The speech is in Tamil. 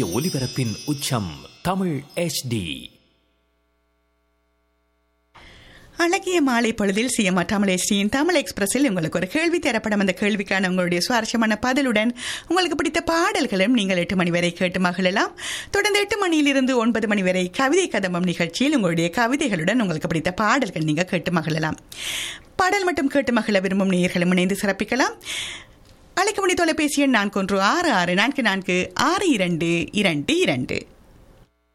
ஒலிபரப்பின் உச்சம் தமிழ் HD அழகிய மாலை பொழுதில் சிஎம் தமிழ் எஸ்டியின் தமிழ் எக்ஸ்பிரஸில் உங்களுக்கு ஒரு கேள்வி தரப்படும் அந்த கேள்விக்கான உங்களுடைய சுவாரஸ்யமான பதிலுடன் உங்களுக்கு பிடித்த பாடல்களும் நீங்கள் எட்டு மணி வரை கேட்டு மகிழலாம் தொடர்ந்து எட்டு மணியிலிருந்து ஒன்பது மணி வரை கவிதை கதம்பம் நிகழ்ச்சியில் உங்களுடைய கவிதைகளுடன் உங்களுக்கு பிடித்த பாடல்கள் நீங்கள் கேட்டு மகிழலாம் பாடல் மட்டும் கேட்டு மகிழ விரும்பும் நேயர்களும் இணைந்து சிறப்பிக்கலாம் அழைக்க முடிய தொலைபேசி எண் நான்கு ஒன்று ஆறு ஆறு நான்கு நான்கு ஆறு இரண்டு இரண்டு இரண்டு